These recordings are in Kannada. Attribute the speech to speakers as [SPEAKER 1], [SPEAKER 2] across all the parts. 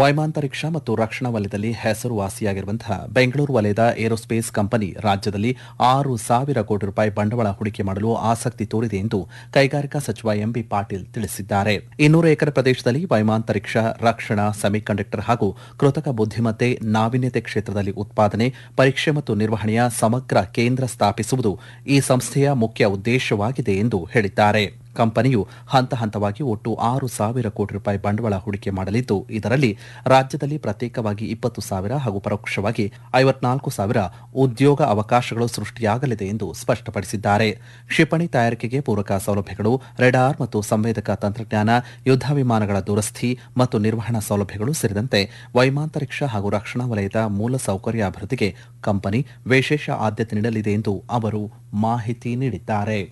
[SPEAKER 1] ವೈಮಾಂತರಿಕ್ಷ ಮತ್ತು ರಕ್ಷಣಾ ವಲಯದಲ್ಲಿ ಹೆಸರುವಾಸಿಯಾಗಿರುವಂತಹ ಬೆಂಗಳೂರು ವಲಯದ ಏರೋಸ್ಪೇಸ್ ಕಂಪನಿ ರಾಜ್ಯದಲ್ಲಿ ಆರು ಸಾವಿರ ಕೋಟಿ ರೂಪಾಯಿ ಬಂಡವಾಳ ಹೂಡಿಕೆ ಮಾಡಲು ಆಸಕ್ತಿ ತೋರಿದೆ ಎಂದು ಕೈಗಾರಿಕಾ ಸಚಿವ ಎಂಬಿ ಪಾಟೀಲ್ ತಿಳಿಸಿದ್ದಾರೆ ಇನ್ನೂರು ಎಕರೆ ಪ್ರದೇಶದಲ್ಲಿ ವೈಮಾಂತರಿಕ್ಷ ರಕ್ಷಣಾ ಸೆಮಿಕಂಡಕ್ಟರ್ ಹಾಗೂ ಕೃತಕ ಬುದ್ಧಿಮತ್ತೆ ನಾವೀನ್ಯತೆ ಕ್ಷೇತ್ರದಲ್ಲಿ ಉತ್ಪಾದನೆ ಪರೀಕ್ಷೆ ಮತ್ತು ನಿರ್ವಹಣೆಯ ಸಮಗ್ರ ಕೇಂದ್ರ ಸ್ಥಾಪಿಸುವುದು ಈ ಸಂಸ್ಥೆಯ ಮುಖ್ಯ ಉದ್ದೇಶವಾಗಿದೆ ಎಂದು ಹೇಳಿದ್ದಾರೆ ಕಂಪನಿಯು ಹಂತ ಹಂತವಾಗಿ ಒಟ್ಟು ಆರು ಸಾವಿರ ಕೋಟಿ ರೂಪಾಯಿ ಬಂಡವಾಳ ಹೂಡಿಕೆ ಮಾಡಲಿದ್ದು ಇದರಲ್ಲಿ ರಾಜ್ಯದಲ್ಲಿ ಪ್ರತ್ಯೇಕವಾಗಿ ಇಪ್ಪತ್ತು ಸಾವಿರ ಹಾಗೂ ಪರೋಕ್ಷವಾಗಿ ಐವತ್ನಾಲ್ಕು ಸಾವಿರ ಉದ್ಯೋಗ ಅವಕಾಶಗಳು ಸೃಷ್ಟಿಯಾಗಲಿದೆ ಎಂದು ಸ್ಪಷ್ಟಪಡಿಸಿದ್ದಾರೆ ಕ್ಷಿಪಣಿ ತಯಾರಿಕೆಗೆ ಪೂರಕ ಸೌಲಭ್ಯಗಳು ರೆಡಾರ್ ಮತ್ತು ಸಂವೇದಕ ತಂತ್ರಜ್ಞಾನ ಯುದ್ಧ ವಿಮಾನಗಳ ದುರಸ್ತಿ ಮತ್ತು ನಿರ್ವಹಣಾ ಸೌಲಭ್ಯಗಳು ಸೇರಿದಂತೆ ವೈಮಾಂತರಿಕ್ಷ ಹಾಗೂ ರಕ್ಷಣಾ ವಲಯದ ಮೂಲ ಸೌಕರ್ಯ ಅಭಿವೃದ್ಧಿಗೆ ಕಂಪನಿ ವಿಶೇಷ ಆದ್ಯತೆ ನೀಡಲಿದೆ ಎಂದು ಅವರು ಮಾಹಿತಿ ನೀಡಿದ್ದಾರೆ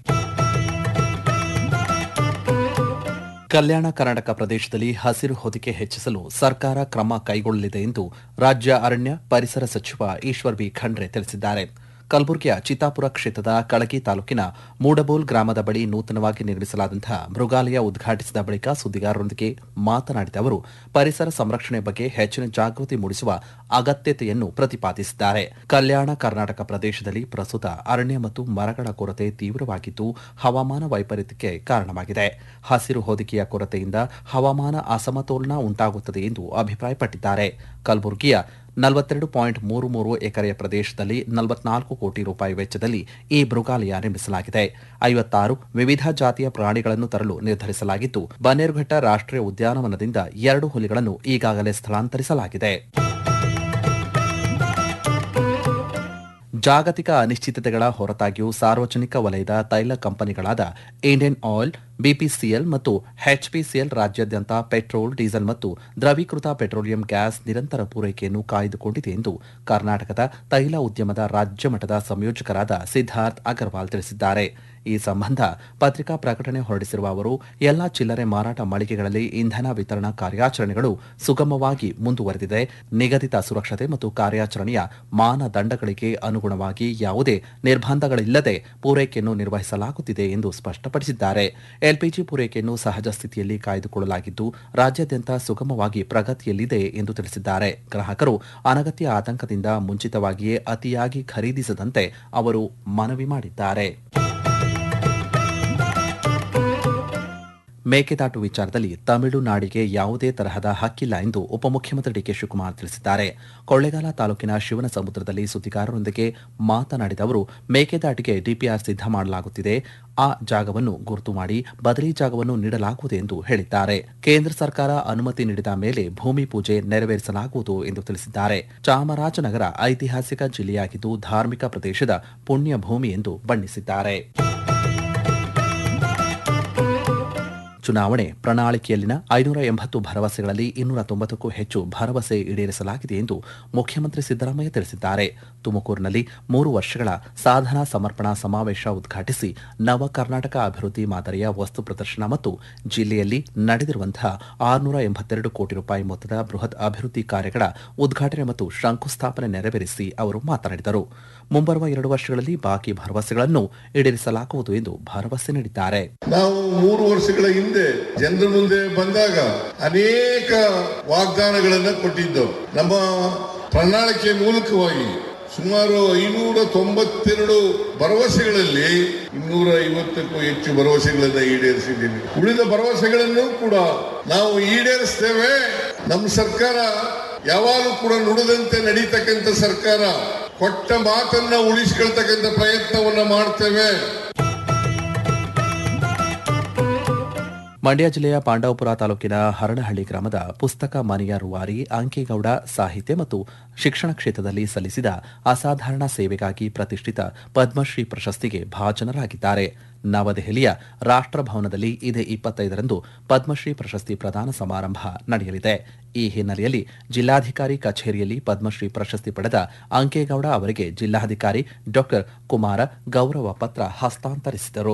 [SPEAKER 1] ಕಲ್ಯಾಣ ಕರ್ನಾಟಕ ಪ್ರದೇಶದಲ್ಲಿ ಹಸಿರು ಹೊದಿಕೆ ಹೆಚ್ಚಿಸಲು ಸರ್ಕಾರ ಕ್ರಮ ಕೈಗೊಳ್ಳಲಿದೆ ಎಂದು ರಾಜ್ಯ ಅರಣ್ಯ ಪರಿಸರ ಸಚಿವ ಈಶ್ವರ್ ಬಿ ಖಂಡ್ರೆ ತಿಳಿಸಿದ್ದಾರೆ ಕಲಬುರಗಿಯ ಚಿತ್ತಾಪುರ ಕ್ಷೇತ್ರದ ಕಳಗಿ ತಾಲೂಕಿನ ಮೂಡಬೋಲ್ ಗ್ರಾಮದ ಬಳಿ ನೂತನವಾಗಿ ನಿರ್ಮಿಸಲಾದಂತಹ ಮೃಗಾಲಯ ಉದ್ಘಾಟಿಸಿದ ಬಳಿಕ ಸುದ್ದಿಗಾರರೊಂದಿಗೆ ಮಾತನಾಡಿದ ಅವರು ಪರಿಸರ ಸಂರಕ್ಷಣೆ ಬಗ್ಗೆ ಹೆಚ್ಚಿನ ಜಾಗೃತಿ ಮೂಡಿಸುವ ಅಗತ್ಯತೆಯನ್ನು ಪ್ರತಿಪಾದಿಸಿದ್ದಾರೆ ಕಲ್ಯಾಣ ಕರ್ನಾಟಕ ಪ್ರದೇಶದಲ್ಲಿ ಪ್ರಸ್ತುತ ಅರಣ್ಯ ಮತ್ತು ಮರಗಳ ಕೊರತೆ ತೀವ್ರವಾಗಿದ್ದು ಹವಾಮಾನ ವೈಪರೀತ್ಯಕ್ಕೆ ಕಾರಣವಾಗಿದೆ ಹಸಿರು ಹೊದಿಕೆಯ ಕೊರತೆಯಿಂದ ಹವಾಮಾನ ಅಸಮತೋಲನ ಉಂಟಾಗುತ್ತದೆ ಎಂದು ಅಭಿಪ್ರಾಯಪಟ್ಟಿದ್ದಾರೆ ಕಲಬುರಗಿಯ ನಲವತ್ತೆರಡು ಪಾಯಿಂಟ್ ಮೂರು ಮೂರು ಎಕರೆಯ ಪ್ರದೇಶದಲ್ಲಿ ನಲವತ್ನಾಲ್ಕು ಕೋಟಿ ರೂಪಾಯಿ ವೆಚ್ಚದಲ್ಲಿ ಈ ಮೃಗಾಲಯ ನಿರ್ಮಿಸಲಾಗಿದೆ ಐವತ್ತಾರು ವಿವಿಧ ಜಾತಿಯ ಪ್ರಾಣಿಗಳನ್ನು ತರಲು ನಿರ್ಧರಿಸಲಾಗಿದ್ದು ಬನ್ನೇರುಘಟ್ಟ ರಾಷ್ಟ್ರೀಯ ಉದ್ಯಾನವನದಿಂದ ಎರಡು ಹುಲಿಗಳನ್ನು ಈಗಾಗಲೇ ಸ್ಥಳಾಂತರಿಸಲಾಗಿದೆ ಜಾಗತಿಕ ಅನಿಶ್ಚಿತತೆಗಳ ಹೊರತಾಗಿಯೂ ಸಾರ್ವಜನಿಕ ವಲಯದ ತೈಲ ಕಂಪನಿಗಳಾದ ಇಂಡಿಯನ್ ಆಯಿಲ್ ಬಿಪಿಸಿಎಲ್ ಮತ್ತು ಎಚ್ಪಿಸಿಎಲ್ ರಾಜ್ಯಾದ್ಯಂತ ಪೆಟ್ರೋಲ್ ಡೀಸೆಲ್ ಮತ್ತು ದ್ರವೀಕೃತ ಪೆಟ್ರೋಲಿಯಂ ಗ್ಯಾಸ್ ನಿರಂತರ ಪೂರೈಕೆಯನ್ನು ಕಾಯ್ದುಕೊಂಡಿದೆ ಎಂದು ಕರ್ನಾಟಕದ ತೈಲ ಉದ್ಯಮದ ರಾಜ್ಯ ಮಟ್ಟದ ಸಂಯೋಜಕರಾದ ಸಿದ್ದಾರ್ಥ್ ಅಗರ್ವಾಲ್ ತಿಳಿಸಿದ್ದಾರೆ ಈ ಸಂಬಂಧ ಪತ್ರಿಕಾ ಪ್ರಕಟಣೆ ಹೊರಡಿಸಿರುವ ಅವರು ಎಲ್ಲಾ ಚಿಲ್ಲರೆ ಮಾರಾಟ ಮಳಿಗೆಗಳಲ್ಲಿ ಇಂಧನ ವಿತರಣಾ ಕಾರ್ಯಾಚರಣೆಗಳು ಸುಗಮವಾಗಿ ಮುಂದುವರೆದಿದೆ ನಿಗದಿತ ಸುರಕ್ಷತೆ ಮತ್ತು ಕಾರ್ಯಾಚರಣೆಯ ಮಾನದಂಡಗಳಿಗೆ ಅನುಗುಣವಾಗಿ ಯಾವುದೇ ನಿರ್ಬಂಧಗಳಿಲ್ಲದೆ ಪೂರೈಕೆಯನ್ನು ನಿರ್ವಹಿಸಲಾಗುತ್ತಿದೆ ಎಂದು ಸ್ಪಷ್ಟಪಡಿಸಿದ್ದಾರೆ ಎಲ್ಪಿಜಿ ಪೂರೈಕೆಯನ್ನು ಸಹಜ ಸ್ಥಿತಿಯಲ್ಲಿ ಕಾಯ್ದುಕೊಳ್ಳಲಾಗಿದ್ದು ರಾಜ್ಯಾದ್ಯಂತ ಸುಗಮವಾಗಿ ಪ್ರಗತಿಯಲ್ಲಿದೆ ಎಂದು ತಿಳಿಸಿದ್ದಾರೆ ಗ್ರಾಹಕರು ಅನಗತ್ಯ ಆತಂಕದಿಂದ ಮುಂಚಿತವಾಗಿಯೇ ಅತಿಯಾಗಿ ಖರೀದಿಸದಂತೆ ಅವರು ಮನವಿ ಮಾಡಿದ್ದಾರೆ ಮೇಕೆದಾಟು ವಿಚಾರದಲ್ಲಿ ತಮಿಳುನಾಡಿಗೆ ಯಾವುದೇ ತರಹದ ಹಕ್ಕಿಲ್ಲ ಎಂದು ಉಪಮುಖ್ಯಮಂತ್ರಿ ಡಿಕೆ ಶಿವಕುಮಾರ್ ತಿಳಿಸಿದ್ದಾರೆ ಕೊಳ್ಳೇಗಾಲ ತಾಲೂಕಿನ ಶಿವನ ಸಮುದ್ರದಲ್ಲಿ ಸುದ್ದಿಗಾರರೊಂದಿಗೆ ಮಾತನಾಡಿದ ಅವರು ಮೇಕೆದಾಟಿಗೆ ಡಿಪಿಆರ್ ಸಿದ್ಧ ಮಾಡಲಾಗುತ್ತಿದೆ ಆ ಜಾಗವನ್ನು ಗುರುತು ಮಾಡಿ ಬದಲಿ ಜಾಗವನ್ನು ನೀಡಲಾಗುವುದು ಎಂದು ಹೇಳಿದ್ದಾರೆ ಕೇಂದ್ರ ಸರ್ಕಾರ ಅನುಮತಿ ನೀಡಿದ ಮೇಲೆ ಭೂಮಿ ಪೂಜೆ ನೆರವೇರಿಸಲಾಗುವುದು ಎಂದು ತಿಳಿಸಿದ್ದಾರೆ ಚಾಮರಾಜನಗರ ಐತಿಹಾಸಿಕ ಜಿಲ್ಲೆಯಾಗಿದ್ದು ಧಾರ್ಮಿಕ ಪ್ರದೇಶದ ಪುಣ್ಯ ಭೂಮಿ ಎಂದು ಬಣ್ಣಿಸಿದ್ದಾರೆ ಚುನಾವಣೆ ಪ್ರಣಾಳಿಕೆಯಲ್ಲಿನ ಐನೂರ ಎಂಬತ್ತು ಭರವಸೆಗಳಲ್ಲಿ ಇನ್ನೂರ ತೊಂಬತ್ತಕ್ಕೂ ಹೆಚ್ಚು ಭರವಸೆ ಈಡೇರಿಸಲಾಗಿದೆ ಎಂದು ಮುಖ್ಯಮಂತ್ರಿ ಸಿದ್ದರಾಮಯ್ಯ ತಿಳಿಸಿದ್ದಾರೆ ತುಮಕೂರಿನಲ್ಲಿ ಮೂರು ವರ್ಷಗಳ ಸಾಧನಾ ಸಮರ್ಪಣಾ ಸಮಾವೇಶ ಉದ್ಘಾಟಿಸಿ ನವ ಕರ್ನಾಟಕ ಅಭಿವೃದ್ಧಿ ಮಾದರಿಯ ವಸ್ತು ಪ್ರದರ್ಶನ ಮತ್ತು ಜಿಲ್ಲೆಯಲ್ಲಿ ನಡೆದಿರುವಂತಹ ಆರುನೂರ ಎಂಬತ್ತೆರಡು ಕೋಟಿ ರೂಪಾಯಿ ಮೊತ್ತದ ಬೃಹತ್ ಅಭಿವೃದ್ಧಿ ಕಾರ್ಯಗಳ ಉದ್ಘಾಟನೆ ಮತ್ತು ಶಂಕುಸ್ಥಾಪನೆ ನೆರವೇರಿಸಿ ಅವರು ಮಾತನಾಡಿದರು ಮುಂಬರುವ ಎರಡು ವರ್ಷಗಳಲ್ಲಿ ಬಾಕಿ ಭರವಸೆಗಳನ್ನು ಈಡೇರಿಸಲಾಗುವುದು ಎಂದು ಭರವಸೆ ನೀಡಿದ್ದಾರೆ
[SPEAKER 2] ನಾವು ಮೂರು ವರ್ಷಗಳ ಹಿಂದೆ ಜನರ ಮುಂದೆ ಬಂದಾಗ ಅನೇಕ ವಾಗ್ದಾನಗಳನ್ನ ಕೊಟ್ಟಿದ್ದವು ನಮ್ಮ ಪ್ರಣಾಳಿಕೆ ಮೂಲಕವಾಗಿ ಸುಮಾರು ಐನೂರ ತೊಂಬತ್ತೆರಡು ಭರವಸೆಗಳಲ್ಲಿ ಇನ್ನೂರ ಐವತ್ತಕ್ಕೂ ಹೆಚ್ಚು ಭರವಸೆಗಳನ್ನ ಈಡೇರಿಸಿದ್ದೀವಿ ಉಳಿದ ಭರವಸೆಗಳನ್ನು ಕೂಡ ನಾವು ಈಡೇರಿಸ್ತೇವೆ ನಮ್ಮ ಸರ್ಕಾರ ಯಾವಾಗಲೂ ಕೂಡ ನುಡಿದಂತೆ ನಡೀತಕ್ಕಂಥ ಸರ್ಕಾರ ಕೊಟ್ಟ ಮಾತನ್ನ ಉಳಿಸ್ಕೊಳ್ತಕ್ಕಂಥ ಪ್ರಯತ್ನವನ್ನ ಮಾಡ್ತೇವೆ
[SPEAKER 1] ಮಂಡ್ಯ ಜಿಲ್ಲೆಯ ಪಾಂಡವಪುರ ತಾಲೂಕಿನ ಹರಡಹಳ್ಳಿ ಗ್ರಾಮದ ಪುಸ್ತಕ ಮನೆಯ ರೂವಾರಿ ಅಂಕೇಗೌಡ ಸಾಹಿತ್ಯ ಮತ್ತು ಶಿಕ್ಷಣ ಕ್ಷೇತ್ರದಲ್ಲಿ ಸಲ್ಲಿಸಿದ ಅಸಾಧಾರಣ ಸೇವೆಗಾಗಿ ಪ್ರತಿಷ್ಠಿತ ಪದ್ಮಶ್ರೀ ಪ್ರಶಸ್ತಿಗೆ ಭಾಜನರಾಗಿದ್ದಾರೆ ನವದೆಹಲಿಯ ರಾಷ್ಟ್ರಭವನದಲ್ಲಿ ಇದೇ ಇಪ್ಪತ್ತೈದರಂದು ಪದ್ಮಶ್ರೀ ಪ್ರಶಸ್ತಿ ಪ್ರದಾನ ಸಮಾರಂಭ ನಡೆಯಲಿದೆ ಈ ಹಿನ್ನೆಲೆಯಲ್ಲಿ ಜಿಲ್ಲಾಧಿಕಾರಿ ಕಚೇರಿಯಲ್ಲಿ ಪದ್ಮಶ್ರೀ ಪ್ರಶಸ್ತಿ ಪಡೆದ ಅಂಕೇಗೌಡ ಅವರಿಗೆ ಜಿಲ್ಲಾಧಿಕಾರಿ ಡಾ ಕುಮಾರ ಗೌರವ ಪತ್ರ ಹಸ್ತಾಂತರಿಸಿದರು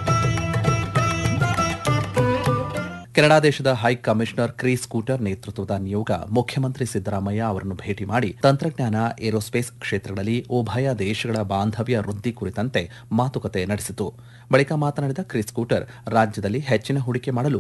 [SPEAKER 1] ಕೆನಡಾ ದೇಶದ ಹೈ ಕಮಿಷನರ್ ಕ್ರೀಸ್ ಸ್ಕೂಟರ್ ನೇತೃತ್ವದ ನಿಯೋಗ ಮುಖ್ಯಮಂತ್ರಿ ಸಿದ್ದರಾಮಯ್ಯ ಅವರನ್ನು ಭೇಟಿ ಮಾಡಿ ತಂತ್ರಜ್ಞಾನ ಏರೋಸ್ಪೇಸ್ ಕ್ಷೇತ್ರಗಳಲ್ಲಿ ಉಭಯ ದೇಶಗಳ ಬಾಂಧವ್ಯ ವೃದ್ಧಿ ಕುರಿತಂತೆ ಮಾತುಕತೆ ನಡೆಸಿತು ಬಳಿಕ ಮಾತನಾಡಿದ ಕ್ರೀಸ್ ಸ್ಕೂಟರ್ ರಾಜ್ಯದಲ್ಲಿ ಹೆಚ್ಚಿನ ಹೂಡಿಕೆ ಮಾಡಲು